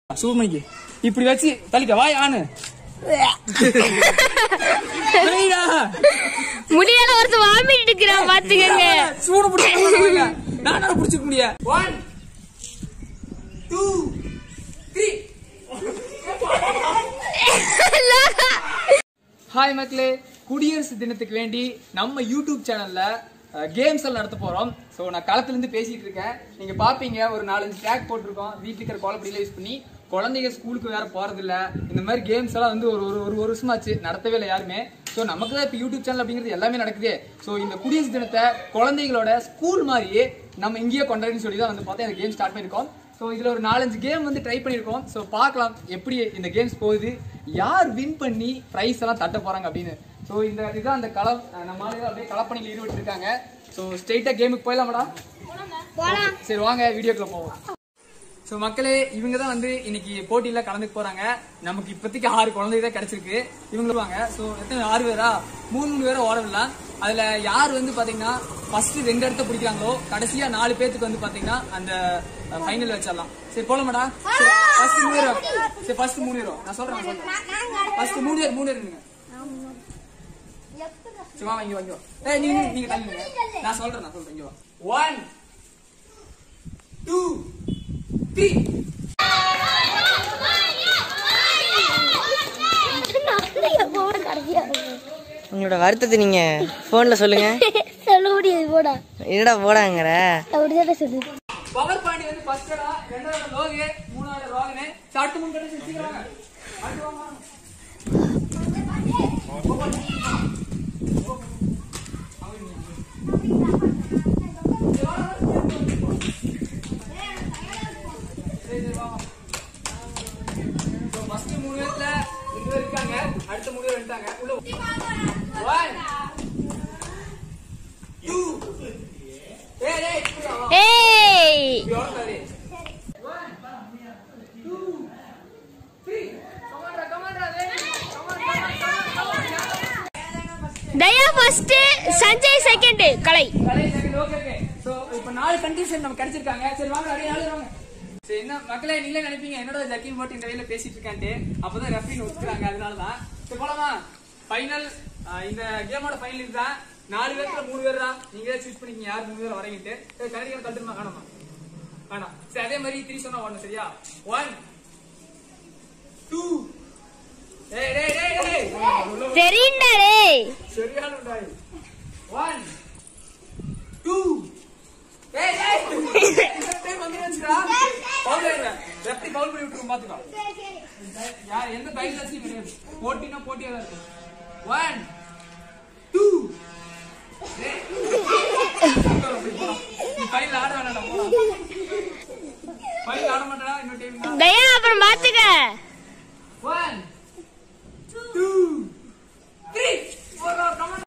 சூமணிக்கு இப்படி வச்சு தள்ளிக்க வாய் ஆணு சரிடா. முடியாத ஒருத்தர் வாமிட்டு இருக்கிறான் பாத்துக்கங்க சூடு பிடிச்சிக்க நானால பிடிச்சிக்க முடியாது ஒன் டூ த்ரீ ஹாய் மக்களே குடியரசு தினத்துக்கு வேண்டி நம்ம யூடியூப் சேனல்ல கேம்ஸ் எல்லாம் நடத்த போறோம் ஸோ நான் களத்துல இருந்து பேசிட்டு இருக்கேன் நீங்க பாப்பீங்க ஒரு நாலஞ்சு ட்ராக் போட்டிருக்கோம் வீட்டுல இருக்கிற குழப்படியில யூஸ் பண்ணி குழந்தைங்க ஸ்கூலுக்கு வேற போறது இல்ல இந்த மாதிரி கேம்ஸ் எல்லாம் வந்து ஒரு ஒரு ஒரு ஒரு வருஷமாச்சு நடத்தவே இல்லை யாருமே ஸோ நமக்கு தான் இப்போ யூடியூப் சேனல் அப்படிங்கிறது எல்லாமே நடக்குது ஸோ இந்த குடியரசு தினத்தை குழந்தைகளோட ஸ்கூல் மாதிரியே நம்ம இங்கேயே கொண்டாடுன்னு சொல்லி தான் வந்து பார்த்தா இந்த கேம் ஸ்டார்ட் பண்ணியிருக்கோம் ஸோ இதில் ஒரு நாலஞ்சு கேம் வந்து ட்ரை பண்ணியிருக்கோம் ஸோ பார்க்கலாம் எப்படி இந்த கேம்ஸ் போகுது யார் வின் பண்ணி ப்ரைஸ் எல்லாம் தட்ட போகிறாங்க அப்படின்னு ஸோ இந்த இதுதான் அந்த களம் அஹ் நம்ம ஆளுங்க அப்படியே களப்பணியில் ஈடுபட்டு இருக்காங்க ஸோ ஸ்ட்ரெயிட்டாக கேமுக்கு போயிடலாமாடா சரி வாங்க வீடியோக்குள்ள போவோம் ஸோ மக்களே இவங்க தான் வந்து இன்னைக்கு போட்டியில கலந்துக்க போறாங்க நமக்கு இப்போதைக்கு ஆறு குழந்தை தான் கிடைச்சிருக்கு இவங்க வருவாங்க ஸோ எத்தனை ஆறு பேரா மூணு மூணு பேரை ஓட விடலாம் அதுல யார் வந்து பாத்தீங்கன்னா ஃபர்ஸ்ட் ரெண்டு இடத்த பிடிக்கிறாங்களோ கடைசியா நாலு பேத்துக்கு வந்து பாத்தீங்கன்னா அந்த ஃபைனல் வச்சிடலாம் சரி போலாமாடா ஃபர்ஸ்ட் மூணு பேரும் சரி ஃபர்ஸ்ட் மூணு பேரும் நான் சொல்றேன் நான் சொல்றேன் ஃபர்ஸ்ட் மூணு பேர் மூணு பேர் இருங்க சரி வாங்க இங்க வாங்க ஏய் நீங்க நீங்க தள்ளி நில்லுங்க. நான் சொல்றேன் நான் சொல்றேன் இங்க வா ஒன் டூ த்ரீ உங்களோட வருத்தத்தை நீங்க போன்ல சொல்லுங்க சொல்ல முடியாது போடா என்னடா போடாங்கிற அப்படிதான் சொல்லு பவர் பாயிண்ட் வந்து ஃபர்ஸ்ட் இடா ரெண்டாவது லோகு மூணாவது ரோகனு சாட்டு மூணு கடை வச்சுக்கிறாங்க அடுத்து வாங்க ஃபர்ஸ்ட் மூணு பேர்ல ரெண்டு பேர் இருக்காங்க அடுத்த மூணு பேர் வந்துட்டாங்க உள்ள ஒன் டூ ஏய் ஏய் இப்படி வா. ஏய் இப்படி வா, சரி. One, two, three. Come on, come on, Ravi. Come on, come on, come on, come on. Daya first Sanjay second Kalai Kalai second, okay, okay. So, இப்ப நாலு contestant நமக்கு கிடைச்சிருக்காங்க. சரி, வாங்க, அப்படியே நாலு வாங்க. சரி, என்ன மக்களே நீங்களே நினைப்பீங்க என்னோட ஜக்கின் போட்டு இந்த வழியில பேசிட்டு இருக்கான்ட்டு அப்பதான் ரெஃப்ரின் ஒத்துக்கிறாங்க அதனாலதான் சரி போலாமா ஃபைனல் இந்த கேமோட ஃபைனல் இதுதான் நாலு பேர்ல மூணு பேர் தான் நீங்களே சூஸ் பண்ணிக்கங்க யார் மூணு பேர் வரீங்கட்டு சரி கரடிகளை தட்டுமா வேணாமா வேணாம் சரி அதே மாதிரி த்ரீ சொன்னா ஒண்ணு சரியா ஒன் டூ டேய் டேய் டேய் டேய் உள்ள வா. தெரியுண்டா டேய் சரியான உண்டாய் ஒன் டூ ஏய் ஏய் இந்த டைம் வந்து வந்துடா பவுல் ஆயிடுற ரெஃப்ரி பவுல் பண்ணி விட்டுரும் பாத்துக்கோ யார் எந்த பைக் வச்சு கிடையாது போட்டினா போட்டியா தான் இருக்கும் ஒன் டூ பையில ஆட வேணாடா போலாம் பையில ஆட மாட்டடா இன்னொரு டைம் தான் தயா அப்புறம் பாத்துக்க ஒன் டூ த்ரீ போடா come on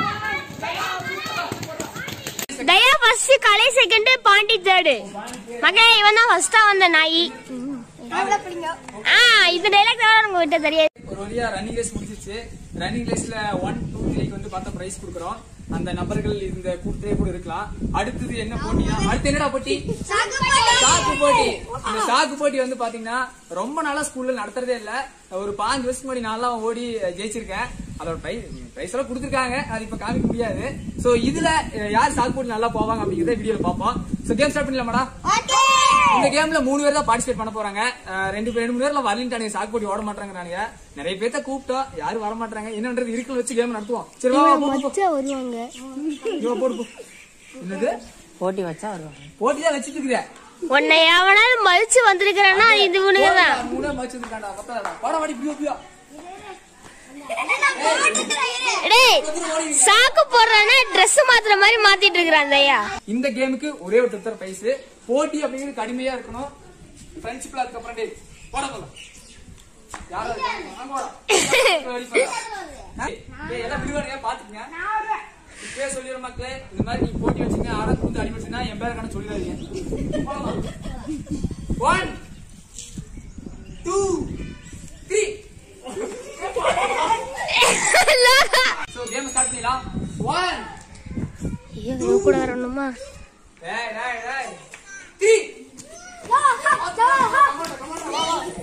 Daya first Kalai second Pandi third Mahe இவன் தான் ஃபர்ஸ்டா வந்த நாய் ஆ இந்த டைலாக் தான் உங்க விட்ட தெரியாது ஒரு வழியா ரன்னிங் ரேஸ் முடிஞ்சிச்சு ரன்னிங் ரேஸ்ல ஒன் டூ த்ரீக்கு வந்து பார்த்தா பிரைஸ் கொடுக்குறோம் அந்த நபர்கள் இந்த கூட்டத்திலே கூட இருக்கலாம் அடுத்தது என்ன போட்டியா அடுத்து என்னடா போட்டி சாக்கு போட்டி இந்த சாக்கு போட்டி வந்து பாத்தீங்கன்னா ரொம்ப நாளா ஸ்கூல்ல நடத்துறதே இல்ல ஒரு பாஞ்சு வருஷத்துக்கு முன்னாடி நான்லாம் ஓடி ஜெயிச்சிருக்கேன் அதோட பிரைஸ் பிரைஸ் எல்லாம் கொடுத்துருக்காங்க அது இப்ப காமிக்க முடியாது சோ இதுல அஹ், யார் சாக்கு போட்டி நல்லா போவாங்க அப்படிங்கறத வீடியோல பார்ப்போம் சோ கேம் ஸ்டார்ட் பண்ணலாமாடா இந்த கேம்ல மூணு பேர் தான் பார்ட்டிசிபேட் பண்ண போறாங்க அஹ் ரெண்டு பேர் ரெண்டு மூணு பேர்ல வரலின்ட்டானுங்க சாக்கு போட்டி ஓட மாட்டாங்க நிறைய பேர்த்த கூப்பிட்டோம் யாரும் வர மாட்டாங்க என்னன்றது இருக்குன்னு வச்சு கேம் நடத்துவோம் சரி வா, வா, போ, போ, போ. வருவாங்க இவன் போடு போ. என்னது போட்டி வச்சா வருவாங்க போட்டி தான் வச்சுட்டு இருக்கிறேன் உன்னை எவனாவது மதிச்சு வந்திருக்கிறேன்னா இது இவனுங்க தான் மூணே வச்சிருக்காண்டா பத்தாடா வாடா வாடி பியோ பியோ டேய் சாக்கு போடுறானா Dress மாத்துற மாதிரி மாத்திட்டு இருக்கிறான் தயா இந்த கேமுக்கு ஒரே ஒரு திருத்தர பிரைஸ் போட்டி அப்படிங்கிறது கடுமையா இருக்கணும் ஃப்ரெண்ட்ஷிப்ல அதுக்கப்புறம் டேய் போட போலாம் யாரோ இருக்காங்க. வாங்க போடா. ready பண்ணலாம். டேய், டேய், எல்லாம் விடுவானுங்க பாத்துக்கங்க இப்பவே சொல்லிடுற மக்களே இந்த மாதிரி நீங்க போட்டி வச்சுங்க ஆட வந்து அடிபட்டுனா என் பேரை கணக்கு சொல்லிடாதீங்க போலாம் one two three so game start பண்ணிடலாம் ஒன் ஐயோ கூட வரணுமா டேய் டேய் டேய் three Come on, come on, come on, come on.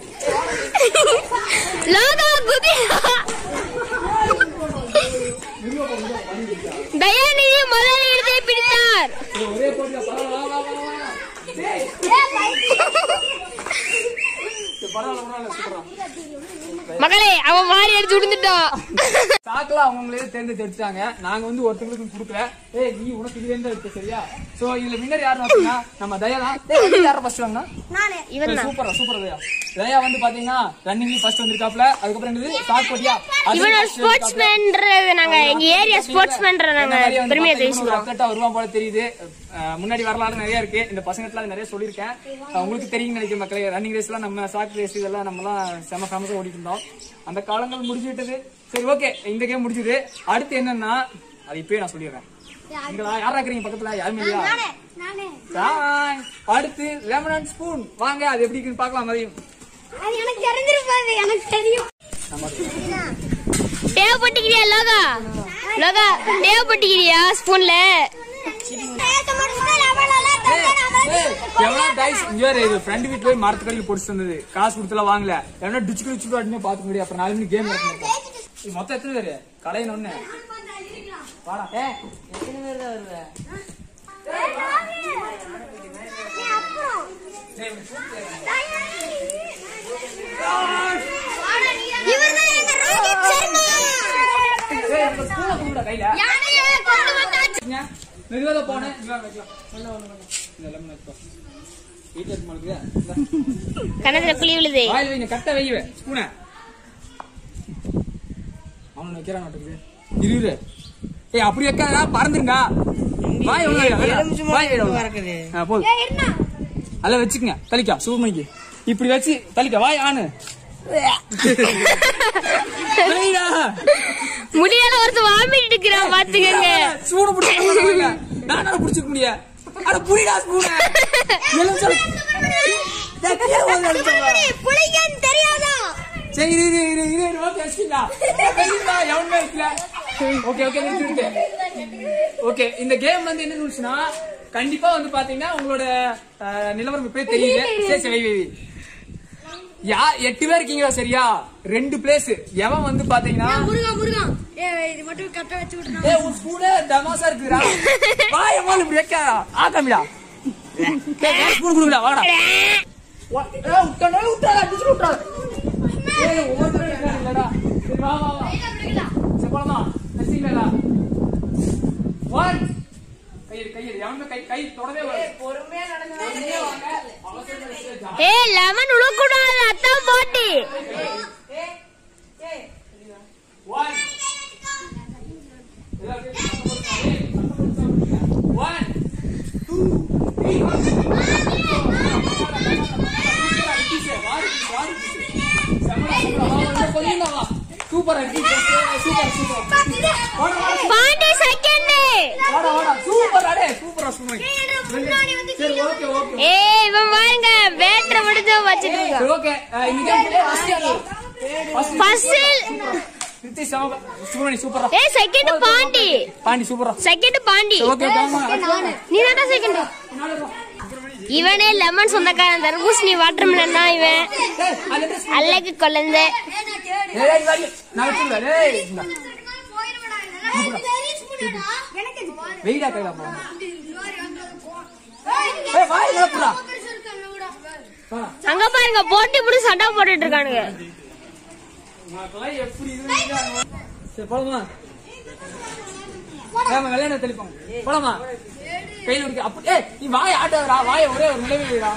பரவாயில்ல பரவாயில்ல சூப்பரா மகளே அவன் மாறி அடிச்சு விழுந்துட்டான் சாக்குல அவங்களே தேர்ந்து தெரிஞ்சுட்டாங்க நாங்க வந்து ஒருத்தங்களுக்கு கொடுக்கல ஏய் நீ உனக்கு இது வேண்டாம் இருக்கு சரியா சோ இதுல வின்னர் யாருன்னு பாத்தீங்கன்னா நம்ம தயா தான் ஏய், யாரை ஃபர்ஸ்ட் வாங்கினா இவன் தான் சூப்பரா சூப்பரா தயா தயா வந்து பாத்தீங்கன்னா ரன்னிங் ஃபர்ஸ்ட் வந்திருக்காப்ல அதுக்கப்புறம் என்னது சாக் போட்டியா இவன் ஒரு ஸ்போர்ட்ஸ் மேன்றது நாங்க எங்க ஏரியா ஸ்போர்ட்ஸ் மேன்ற நாங்க பெருமையா தெரிவிச்சுக்கிறோம் அப்டேட்டா வருவான் போல தெரியுது அஹ் முன்னாடி வரலாறு நிறைய இருக்கு இந்த பசங்கட்டலாம் நிறைய சொல்லியிருக்கேன் அஹ் உங்களுக்கு தெரியும் நினைக்கிற மக்களே ரன்னிங் ரேஸ்லாம் நம்ம சாக் ரேஸ் இதெல்லாம் நம்மலாம் செம ஃபேமஸா ஓடிட்டு இருந்தோம் அந்த காலங்கள் முடிஞ்சு விட்டது சரி ஓகே இந்த கேம் முடிஞ்சது அடுத்து என்னன்னா அது இப்பயே நான் சொல்லிடுறேன் நீங்களா யாரா இருக்கிறீங்க பக்கத்துல யாருமே இல்லையா Bye. அடுத்து லெமன் அண்ட் ஸ்பூன் வாங்க அது எப்படி இருக்குன்னு பார்க்கலாம் மதியம் எனக்கு தெரிஞ்சிருப்பாது எனக்கு தெரியும் தேவைப்பட்டுக்கிறியா லோகா லோகா தேவைப்பட்டுக்கிறியா ஸ்பூன்ல எவ்வளவு டைஸ் இங்க வேற இது ஃப்ரெண்ட் வீட்ல போய் மரத்து கடையில் பொடிச்சு வந்தது காசு கொடுத்துலாம் வாங்கல எவனா டிச்சு டிச்சு அப்படின்னு பாத்துக்க முடியும் அப்புறம் நாலு மணி கேம் நடக்கும் இது மொத்தம் எத்தனை பேரு கலையின் ஒண்ணு வாடா ஏ எத்தனை பேர் தான் வருவ ஏய் அந்த ஸ்பூனை கொடுடா கையில ஏங்க, மெதுவா தான் போனேன் இங்க வா, வைக்கலாம் ஒண்ணு ஒண்ணு ஒண்ணு இந்த லெமன் எடுத்து வீட்டுல இருக்கு மாட்டுக்கு கணத்துல குழி விழுது வாயில் வை கட்ட வைவே ஸ்பூனை அவனை வைக்கிறான் நாட்டுக்கு இரு இரு ஏய் அப்படி வைக்காதா பறந்துருங்க வாய் எவ்வளவு வைடா, வைடா. எலுமிச்சை வாய் வைடா, வைடா. பறக்குது. ஆ, போதும் அதில் வச்சுக்கங்க தலிக்கா சூப்பமைக்கு இப்படி வச்சு தலிக்கா வாய் ஆணு வைடா. முடியால ஒருத்தர் வாமிட்டு இருக்கிறான் பாத்துக்கங்க சூடு பிடிச்சிருக்க நானால பிடிச்சிக்க முடியா அட புரிடா ஸ்பூன எலுமிச்சம் தெரியாதா சரி இரு இரு இரு இரு இரு ஓகே வச்சுக்கா எவனுமே வைக்கல ஓகே ஓகே நிறுத்திட்டு ஓகே இந்த கேம் வந்து என்ன ரூல்ஸ்னா கண்டிப்பா வந்து பாத்தீங்கன்னா உங்களோட அஹ், நிலவரம் இப்பவே தெரியுது சரி சரி வை, வை, வை. யா எட்டு பேர் இருக்கீங்களா சரியா ரெண்டு பிளேஸ் எவன் வந்து பாத்தீங்கன்னா ஏ உன் ஸ்பூனே டமாசா இருக்குடா வாய போல இப்படி வைக்க ஆக்காமிடா ஸ்பூன் கொடுங்கடா வாடா வா- ஏய், விட்டாடா, விட்டாடா, அடிச்சு விட்டாடா. ஏய், ஒவ்வொருத்தரும் எடுக்கிறாங்க இல்லடா. சரி, வா, வா, வா. சரி, போலாமா? ரசிக்கலாடா. One. கையெடு, கையெடு. எவனுமே கை கை தொடவே கூடாது. பொறுமையா வாங்க. அவசரமா வச்சு ஏ லெமன் உழக்கூடாது அத்தான் போட்டி One. எல்லாரும் One, two, three. Super super super Pandi second வாடா வாடா சூப்பர் அடே சூப்பரா சூப்பர் சரி ஓகே ஓகே ஏ இவன் பாருங்க பேட்டரை மட்டும் தான் வச்சிட்டு இருக்கான் சரி ஓகே இன்னைக்கு ஃபர்ஸ்ட் ஃபர்ஸ்ட் நிதிஷ் சமக சுப்ரமணி சூப்பரா ஏ செகண்ட் பாண்டி பாண்டி சூப்பரா செகண்ட் பாண்டி ஓகே ஓகே நீ தானே செகண்ட் இவனே லெமன் சொந்தக்காரன் தர்பூசணி வாட்டர் மிலன் தான் இவன் அல்லக்கு குழந்தை ஏய் வாடி நான் வச்சுடல டேய் இந்தா. வெயிடா கையில போறோம் ஏய் வாய் நோக்குடா அங்க பாருங்க போட்டி புடி சட்டை போட்டுட்டு இருக்கானுங்க உனக்கெல்லாம் எப்படி இது சரி போலாமா ஏமா வெள்ளையனை தெளிப்போம் போலாமா கையில இருக்கு அப்ப ஏய் நீ வாய் ஆட்டாதடா வாய ஒரே ஒரு நிலவு வைடா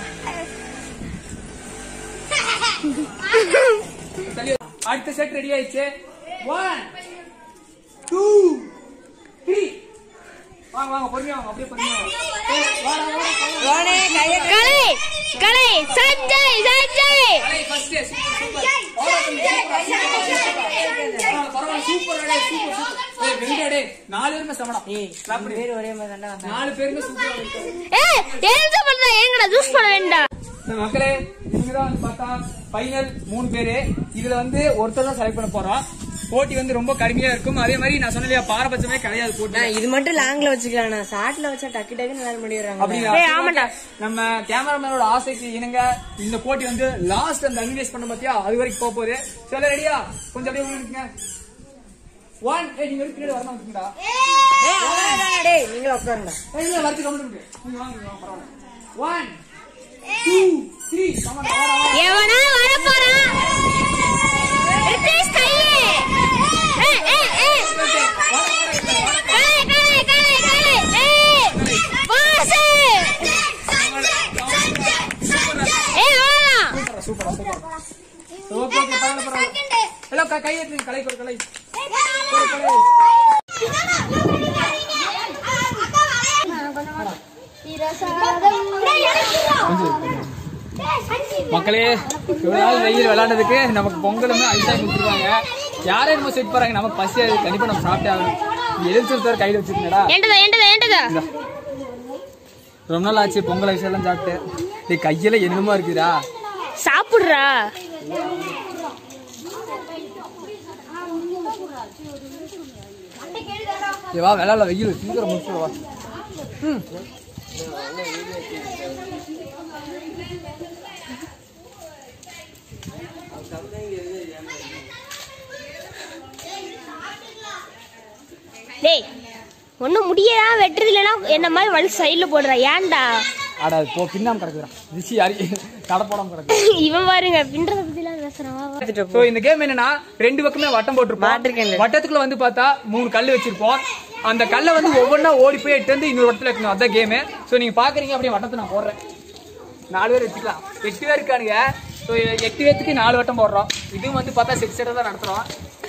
தள்ளி வை. அடுத்த செட் ரெடி ஆயிடுச்சு ஒன் டூ த்ரீ வாங்க வாங்க பொறுமையா வாங்க அப்படியே பொறுமையா வாங்க ஏய், வாடா, வாடா, வாடா. கலை கலை சஞ்சய் சஞ்சய் அலை, first day, super, super. ஆடா, super, super. ஆ, பரவாயில்ல, super அடே, super, super. ஏய், வெங்கடா, டேய், நாலு பேருமே செமடா. Clap பண்ணு. பேர் ஒரே மாதிரி தாண்டா வந்தாங்க நாலு பேருமே சூப்பரா இருக்காங்க. ஏ எழுத பண்ணா எங்கடா ஜூஸ் பண்ண வேண்டாம் இந்த மக்களே நீங்கதான் வந்து பார்த்தா ஃபைனல் மூணு பேரு இதுல வந்து ஒருத்தர் தான் செலக்ட் பண்ண போறோம் போட்டி வந்து ரொம்ப கடுமையா இருக்கும் அதே மாதிரி நான் சொன்னலையா பாரபட்சமே கிடையாது போட்டி நான் இது மட்டும் லாங்ல வச்சுக்கலாம் நான் ஷார்ட்ல வச்சா டக்கு டக்குன்னு எல்லாரும் பண்ணிடுறாங்க அப்படிங்களா? ஏய், ஆமாண்டா. நம்ம கேமராமேனோட ஆசைக்கு இணங்க இந்த போட்டி வந்து லாஸ்ட் அந்த அன்வேஸ் பண்ண பாத்தியா அது வரைக்கும் போக போகுது சரி ரெடியா கொஞ்சம் அப்படியே உள்ள ஒன் ஏய் நீங்க பின்னாடி வரணும் வந்துங்கடா டேய் நீங்களும் உட்காருங்க ஏய் இல்ல வரது கம்மி இருக்கு நீங்க வாங்க நீங்க வாங்க பரவாயில்ல ஒன் டூ த்ரீ கமான் வாடா எவனா வரப்போற ஓகே ஓகே பரவாயில்ல பரவாயில்ல எல்லாம் க- கை எடுத்துங்க கலை கொடு கலை மக்களே இவ்வளவு நாள் வெயில் விளையாண்டதுக்கு நமக்கு பொங்கலுமே ஐசாய் கொடுத்துருக்காங்க யாரே நம்ம செட் போறாங்க நமக்கு பசி அது கண்டிப்பா நம்ம சாப்பிட்டே ஆகணும் எதிர்த்து கையில வச்சிருக்கீங்களா ஏண்டதா ஏண்டதா ஏண்டதா ரொம்ப நாள் ஆச்சு பொங்கல் ஐஸ் எல்லாம் சாப்பிட்டு டேய் கையில என்னமா இருக்குதா சாப்பிடுறா ஏய், வா விளாட வெயில் சீக்கிரம் முடிச்சு வா ம். டேய் ஒன்னும் முடியதான் வெட்டுறது இல்லைன்னா என்ன மாதிரி வலி சைடில் போடுற ஏன்டா ஆடா அது போ பின்னாம கிடக்குறான் ரிஷி யாரி கடை போடாம கிடக்கு இவன் பாருங்க பின்றத பத்திலாம் பேசுறான் வா, வா. ஸோ இந்த கேம் என்னன்னா ரெண்டு பக்கமே வட்டம் போட்டிருப்போம் மாட்டிருக்கேன். வட்டத்துக்குள்ள வந்து பார்த்தா மூணு கல் வச்சிருப்போம் அந்த கல்லை வந்து ஒவ்வொன்றா ஓடி போய் எட்டு வந்து இன்னொரு இடத்துல வைக்கணும் அதான் கேமு ஸோ நீங்க பாக்குறீங்க அப்படியே வட்டத்தை நான் போடுறேன் நாலு பேர் வச்சுக்கலாம் எட்டு பேர் இருக்கானுங்க ஸோ எட்டு பேர்த்துக்கு நாலு வட்டம் போடுறோம் இதுவும் வந்து பார்த்தா செட் செட்டாக தான் நடத்துறோம்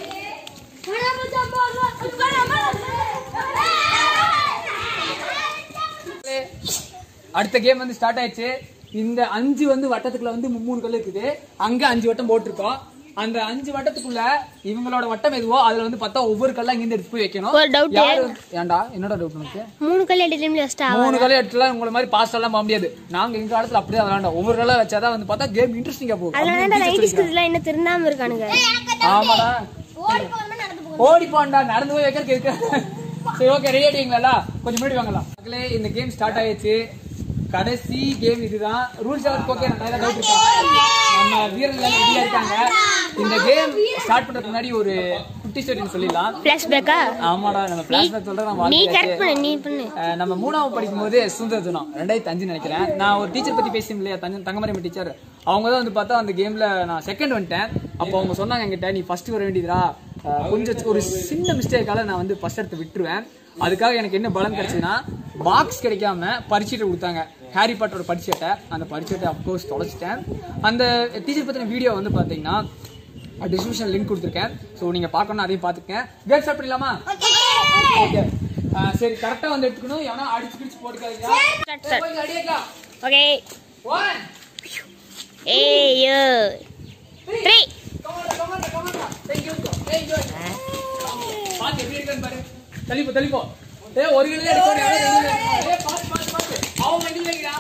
அடுத்த கேம் வந்து ஸ்டார்ட் ஆயிடுச்சு இந்த அஞ்சு வந்து வட்டத்துக்குள்ள வந்து மூணு கல் இருக்குது அங்க அஞ்சு வட்டம் போட்டிருக்கோம் அந்த அஞ்சு வட்டத்துக்குள்ள இவங்களோட வட்டம் எதுவோ அதுல வந்து பார்த்தா ஒவ்வொரு கல்லா இங்க இருந்து எடுத்து போய் வைக்கணும் ஒரு doubt. யாரு ஏன்டா என்னோட டவுட் உனக்கு மூணு கல் எட்டு டைம்ல வச்சிட்டா மூணு கல்லை எடுத்துலாம் உங்களை மாதிரி பாஸ்ட் எல்லாம் போக முடியாது நாங்க எங்க காலத்துல அப்படியே விளையாண்டோம் ஒவ்வொரு கல்லை வச்சாதான் வந்து பார்த்தா கேம் இன்ட்ரெஸ்டிங்கா போகும் அதுல அப்படின்னு வேண்டாம் teacher நைட் சொல்லிக்கிறாங்க. ஸ்கில்ஸ்லாம் என்ன திருந்தாம இருக்கானுங்க ஆமாடா ஓடி போண்டா நடந்து போய் வைக்கிறதுக்கு இருக்கு சரி ஓகே ரெடி ஆயிட்டீங்களா கொஞ்சம் முன்னாடி வாங்கலாம் மக்களே இந்த கேம் ஸ்டார்ட் ஆயிடுச்சு கடைசி கேம் இதுதான் ரூல்ஸ் எல்லாம் ஓகே நான் டவுட் இருக்கா நம்ம வீரர்கள் ரெடியா இருக்காங்க இந்த கேம் ஸ்டார்ட் பண்றதுக்கு முன்னாடி ஒரு குட்டி ஸ்டோரி சொல்லிடலாம் பிளாஷ்பேக்கா ஆமாடா நம்ம பிளாஷ்பேக் சொல்ற நம்ம நீ வாழ்க்கையில கரெக்ட் பண்ணு நீ பண்ணு அஹ் நம்ம மூணாவது படிக்கும்போது சுந்தர தினம் ரெண்டாயிரத்தி அஞ்சு நினைக்கிறேன் நான் ஒரு டீச்சர் பத்தி பேசினேன் இல்லையா தங்க தங்கமரம் டீச்சர் அவங்க தான் வந்து பார்த்தா அந்த கேம்ல நான் செகண்ட் வந்துட்டேன் அப்போ அவங்க சொன்னாங்க என்கிட்ட நீ ஃபர்ஸ்ட் வர வேண்டியதுடா அஹ் கொஞ்சம் ஒரு சின்ன மிஸ்டேக்கால நான் வந்து ஃபர்ஸ்ட் எடுத்து விட்டுருவேன் அதுக்காக எனக்கு என்ன பலம் கிடைச்சதுன்னா பாக்ஸ் கிடைக்காம பரிச்சீட்டை கொடுத்தாங்க ஹாரி பாட்டரோட பரிச்சீட்டை அந்த பரிச்சீட்டை அப்கோர்ஸ் தொலைச்சிட்டேன் அந்த டீச்சர் பத்தின வீடியோ வந்து பாத்தீங்கன்னா டிஸ்கிரிப்ஷன் லிங்க் கொடுத்துருக்கேன் ஸோ நீங்க பார்க்கணும் அதையும் பார்த்துக்கேன் கேம் ஸ்டார்ட் பண்ணிடலாமா ஓகே சரி கரெக்டா வந்து எடுத்துக்கணும் ஏன்னா அடிச்சு பிடிச்சு போட்டுக்காதீங்க Start, start. போய் அடிக்கலாம் ஓகே ஒன் ஏய் த்ரீ கமாண்டா கமாண்டா கமாண்டா தேங்க் யூ தேங்க் யூ பாத்து எப்படி இருக்கன்னு பாரு தள்ளிப்போ தள்ளிப்போ ஏ ஒரு கிலோ எடுக்கணும் யாரோ ரெண்டு கிலோ எடுக்கணும். ஏய் பாத்து பாத்து பாத்து அவன் வண்டி வைக்கிறா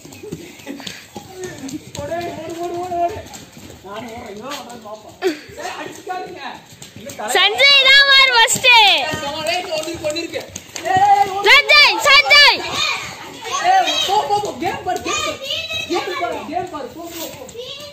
ஓடு ஓடு ஓடு ஓடு ஓடு நானும் ஓடுறேன் இவன் வந்தான்னு பாப்போம் ஏய் அடிச்சுக்காதீங்க இன்னும் தலை சஞ்சய் தான் மார் ஃபர்ஸ்ட் கமாண்டா ரைட் ஒன்னு ஒன்னு இருக்கு ஏய் சஞ்சய் சஞ்சய் ஏய் போ போ போ கேம் பாரு கேம் பாரு கேம் பாரு கேம் பாரு போ போ போ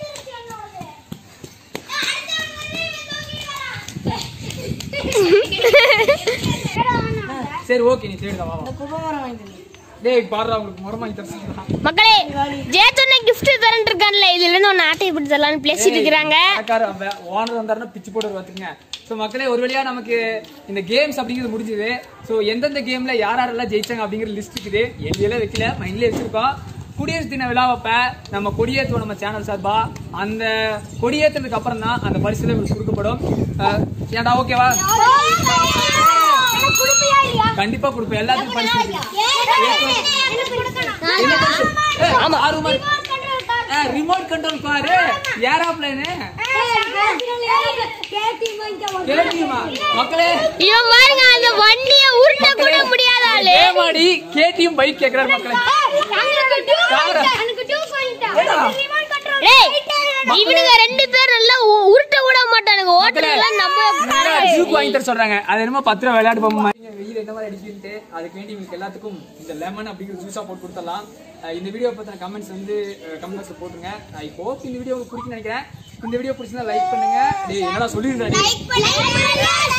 சரி ஓகே நீ தேடுதா வா வா டேய் பாடுறா உங்களுக்கு முறம் வாங்கி தர சொல்றான் மக்களே ஜெயத்தொன்ன gift தரேன் இருக்கான்ல இதுல இருந்து ஒன்னு ஆட்டை இப்படி தரலாம்னு பேசிட்டு இருக்கிறாங்க கடைக்காரர் அவன் ஓனர் வந்தாருன்னா பிச்சு போட்டு பார்த்துங்க ஸோ மக்களே ஒரு வழியா நமக்கு இந்த கேம்ஸ் அப்படிங்கிறது முடிஞ்சது ஸோ எந்தெந்த கேம்ல யார் யாரெல்லாம் ஜெயிச்சாங்க அப்படிங்கிற லிஸ்ட் இருக்குது எல்லாம் வைக்கல மைண்ட்லேயே வச்சிருக்கோம் குடியரசு தின விழாவப்ப நம்ம கொடியேற்றுவோம் நம்ம சேனல் சார்பா அந்த கொடியேற்றுனதுக்கு அப்புறம் தான் அந்த பரிசுல உங்களுக்கு கொடுக்கப்படும் அஹ், ஏன்டா ஓகேவா கண்டிப்பா கொடுப்பேன் எல்லாத்துக்கும் பரிசு இருக்கு. என்ன பரிசு? ஏய், ஆமா ஆர்வமா ரிமோட் கண்ட்ரோல் பாரு ஏரோப்ளேனு கேட்டியுமா மக்களே இவன் பாருங்க அந்த வண்டியை உருட்ட கூட முடியாத ஆளு ஏமாடி கேடிஎம் பைக் கேக்குறாரு மக்களே டேய் இவனுங்க ரெண்டு பேர் நல்லா உ- உருட்ட கூட மாட்டானுங்க ஓட்டுறதெல்லாம் நம்ம ஜூக்கு வாங்கி தர சொல்றாங்க அது என்னமோ பத்து ரூபா விளையாட்டு போமா வெயில் என்ன மாதிரி அடிச்சுட்டு அதுக்கு வேண்டி உங்களுக்கு எல்லாத்துக்கும் இந்த லெமன் அப்படிங்கிற ஜூஸா போட்டு கொடுத்துடலாம் அஹ் இந்த வீடியோ பத்தின கமெண்ட்ஸ் வந்து கமெண்ட் பாக்ஸ்ல போட்டுருங்க ஐ ஹோப் இந்த வீடியோ உங்களுக்கு பிடிக்கும்னு நினைக்கிறேன் இந்த வீடியோ பிடிச்சிருந்தா லைக் பண்ணுங்க டேய் என்னடா சொல்லிருந்தா டேய் Like, like, like, like.